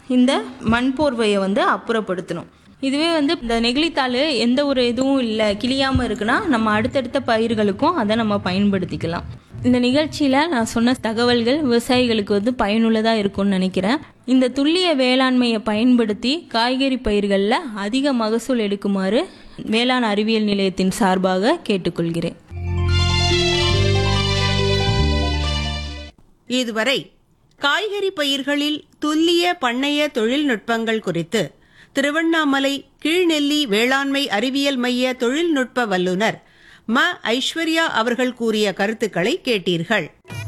இந்த மண் போர்வையை வந்து அப்புறப்படுத்தணும் இதுவே வந்து இந்த நெகிழித்தாள் எந்த ஒரு இதுவும் இல்லை கிளியாமல் இருக்குன்னா நம்ம அடுத்தடுத்த பயிர்களுக்கும் அதை நம்ம பயன்படுத்திக்கலாம் இந்த நிகழ்ச்சியில் நான் சொன்ன தகவல்கள் விவசாயிகளுக்கு வந்து பயனுள்ளதாக இருக்கும்னு நினைக்கிறேன் இந்த துல்லிய வேளாண்மையை பயன்படுத்தி காய்கறி பயிர்களில் அதிக மகசூல் எடுக்குமாறு வேளாண் அறிவியல் நிலையத்தின் சார்பாக கேட்டுக்கொள்கிறேன் இதுவரை காய்கறி பயிர்களில் துல்லிய பண்ணைய தொழில்நுட்பங்கள் குறித்து திருவண்ணாமலை கீழ்நெல்லி வேளாண்மை அறிவியல் மைய தொழில்நுட்ப வல்லுநர் ம ஐஸ்வர்யா அவர்கள் கூறிய கருத்துக்களை கேட்டீர்கள்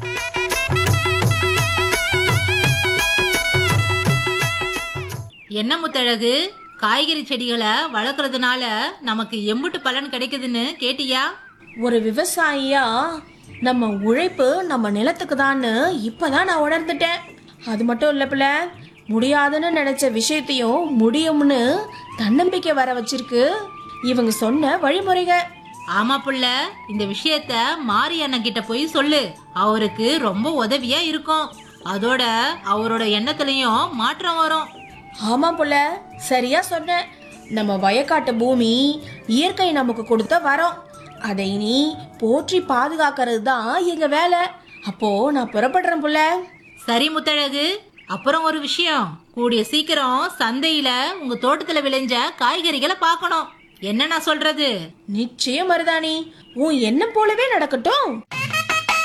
என்ன முத்தழகு காய்கறி செடிகளை வளர்க்கறதுனால நமக்கு எம்புட்டு பலன் கிடைக்குதுன்னு கேட்டியா ஒரு விவசாயியா நம்ம உழைப்பு நம்ம நிலத்துக்கு தான்னு இப்பதான் நான் உணர்ந்துட்டேன் அது மட்டும் இல்ல பிள்ளை முடியாதுன்னு நினைச்ச விஷயத்தையும் முடியும்னு தன்னம்பிக்கை வர வச்சிருக்கு இவங்க சொன்ன வழிமுறைக ஆமா புள்ள இந்த விஷயத்த மாரி அண்ணன் கிட்ட போய் சொல்லு அவருக்கு ரொம்ப உதவியா இருக்கும் அதோட அவரோட எண்ணத்துலயும் மாற்றம் வரும் ஆமா புள்ள சரியா சொன்ன நம்ம வயக்காட்டு பூமி இயற்கை நமக்கு கொடுத்த வரோம் அதை நீ போற்றி பாதுகாக்கிறது தான் எங்க வேலை அப்போ நான் புறப்படுறேன் புள்ள சரி முத்தழகு அப்புறம் ஒரு விஷயம் கூடிய சீக்கிரம் சந்தையில உங்க தோட்டத்துல விளைஞ்ச காய்கறிகளை பார்க்கணும் என்ன நான் சொல்றது நிச்சயம் மருதாணி உன் எண்ணம் போலவே நடக்கட்டும்